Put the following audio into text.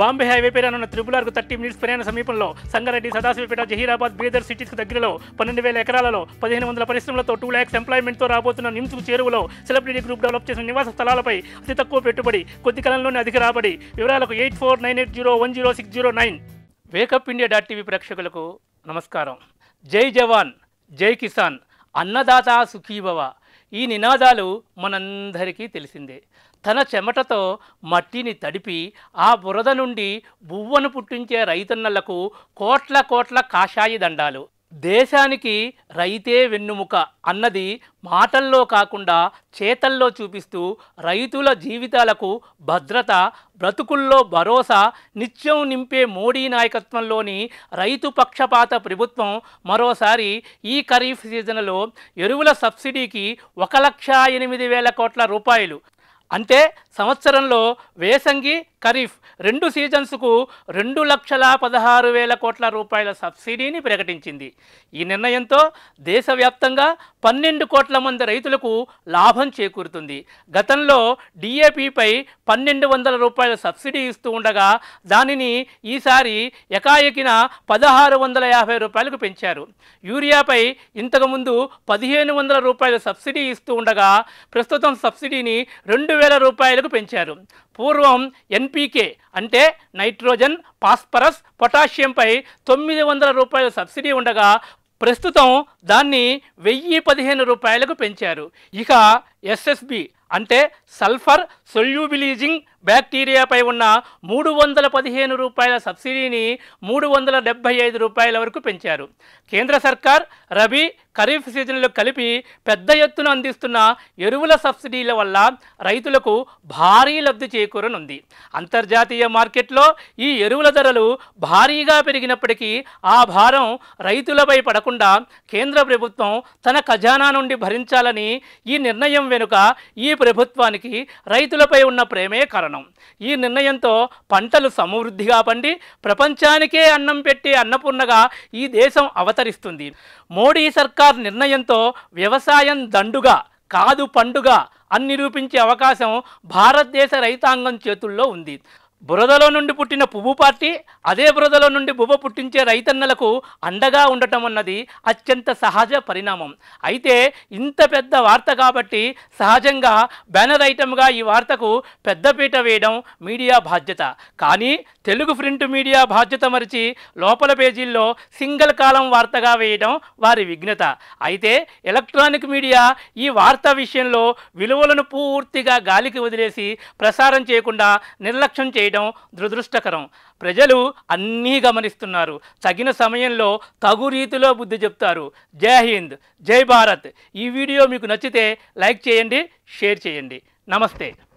Bombay highway పైన ఉన్న త్రిపులార్కు thirty minutes ప్రయాణ సమీపంలో సంగారెడ్డి సదాశివపేట జహీరాబాద్ బీదర్ సిటీస్కు దగ్గరలో పన్నెండు వేల ఎకరాలలో పదిహేను వందల పరిశ్రమలతో టూ ల్యాక్స్ ఎంప్లాయ్మెంట్తో రాబోతున్న నిమ్స్కు చేరువలో సెలబ్రిటీ గ్రూప్ డెవలప్ చేసిన నివాస స్థలాలపై అతి తక్కువ పెట్టుబడి కొద్ది కాలంలోనే అధిక రాబడి వివరాలకు eight four nine eight zero one zero six zero nine wake up India dot TV ప్రేక్షకులకు నమస్కారం జై జవాన్ జై కిసాన్ అన్నదాత సుఖీభవ ఈ నినాదాలు మనందరికీ తెలిసిందే తన చెమటతో మట్టిని తడిపి ఆ బురద నుండి బువ్వను పుట్టించే రైతన్నలకు కోట్ల కోట్ల కాషాయి దండాలు దేశానికి రైతే వెన్నుముక అన్నది మాటల్లో కాకుండా చేతల్లో చూపిస్తూ రైతుల జీవితాలకు భద్రత బ్రతుకుల్లో భరోసా నిత్యం నింపే మోడీ నాయకత్వంలోని రైతు పక్షపాత ప్రభుత్వం మరోసారి ఈ ఖరీఫ్ సీజన్లో ఎరువుల సబ్సిడీకి ఒక లక్ష ఎనిమిది వేల కోట్ల రూపాయలు అంటే సంవత్సరంలో వేసంగి ఖరీఫ్ రెండు సీజన్స్కు రెండు లక్షల పదహారు వేల కోట్ల రూపాయల సబ్సిడీని ప్రకటించింది ఈ నిర్ణయంతో దేశవ్యాప్తంగా పన్నెండు కోట్ల మంది రైతులకు లాభం చేకూరుతుంది గతంలో డిఏపిపై పన్నెండు వందల రూపాయల సబ్సిడీ ఇస్తూ ఉండగా దానిని ఈసారి ఎకాయకిన పదహారు వందల యాభై రూపాయలకు పెంచారు యూరియాపై ఇంతకుముందు పదిహేను వందల రూపాయల సబ్సిడీ ఇస్తూ ఉండగా ప్రస్తుతం సబ్సిడీని రెండు వేల రూపాయలకు పెంచారు పూర్వం ఎన్పికే అంటే నైట్రోజన్ ఫాస్ఫరస్ పొటాషియంపై తొమ్మిది వందల రూపాయల సబ్సిడీ ఉండగా ప్రస్తుతం దాన్ని వెయ్యి పదిహేను రూపాయలకు పెంచారు ఇక ఎస్ఎస్బి అంటే సల్ఫర్ సొల్యూబిలీజింగ్ బ్యాక్టీరియాపై ఉన్న మూడు వందల పదిహేను రూపాయల సబ్సిడీని మూడు వందల డెబ్బై ఐదు రూపాయల వరకు పెంచారు కేంద్ర సర్కార్ రబీ ఖరీఫ్ సీజన్లు కలిపి పెద్ద ఎత్తున అందిస్తున్న ఎరువుల సబ్సిడీల వల్ల రైతులకు భారీ లబ్ధి చేకూరనుంది అంతర్జాతీయ మార్కెట్లో ఈ ఎరువుల ధరలు భారీగా పెరిగినప్పటికీ ఆ భారం రైతులపై పడకుండా కేంద్ర ప్రభుత్వం తన ఖజానా నుండి భరించాలని ఈ నిర్ణయం వెనుక ఈ ప్రభుత్వానికి రైతులపై ఉన్న ప్రేమే కారణం ఈ నిర్ణయంతో పంటలు సమృద్ధిగా పండి ప్రపంచానికే అన్నం పెట్టే అన్నపూర్ణగా ఈ దేశం అవతరిస్తుంది మోడీ సర్కార్ నిర్ణయంతో వ్యవసాయం దండుగా కాదు పండుగ అని నిరూపించే అవకాశం భారతదేశ రైతాంగం చేతుల్లో ఉంది బురదలో నుండి పుట్టిన పువ్వు పార్టీ అదే బురదలో నుండి బువ్వ పుట్టించే రైతన్నలకు అండగా ఉండటం అన్నది అత్యంత సహజ పరిణామం అయితే ఇంత పెద్ద వార్త కాబట్టి సహజంగా బ్యానర్ ఐటమ్గా ఈ వార్తకు పెద్దపీట వేయడం మీడియా బాధ్యత కానీ తెలుగు ప్రింట్ మీడియా బాధ్యత మరిచి లోపల పేజీల్లో సింగిల్ కాలం వార్తగా వేయడం వారి విఘ్నత అయితే ఎలక్ట్రానిక్ మీడియా ఈ వార్త విషయంలో విలువలను పూర్తిగా గాలికి వదిలేసి ప్రసారం చేయకుండా నిర్లక్ష్యం చేయడం దురదృష్టకరం ప్రజలు అన్నీ గమనిస్తున్నారు తగిన సమయంలో తగు రీతిలో బుద్ధి చెప్తారు జై హింద్ జై భారత్ ఈ వీడియో మీకు నచ్చితే లైక్ చేయండి షేర్ చేయండి నమస్తే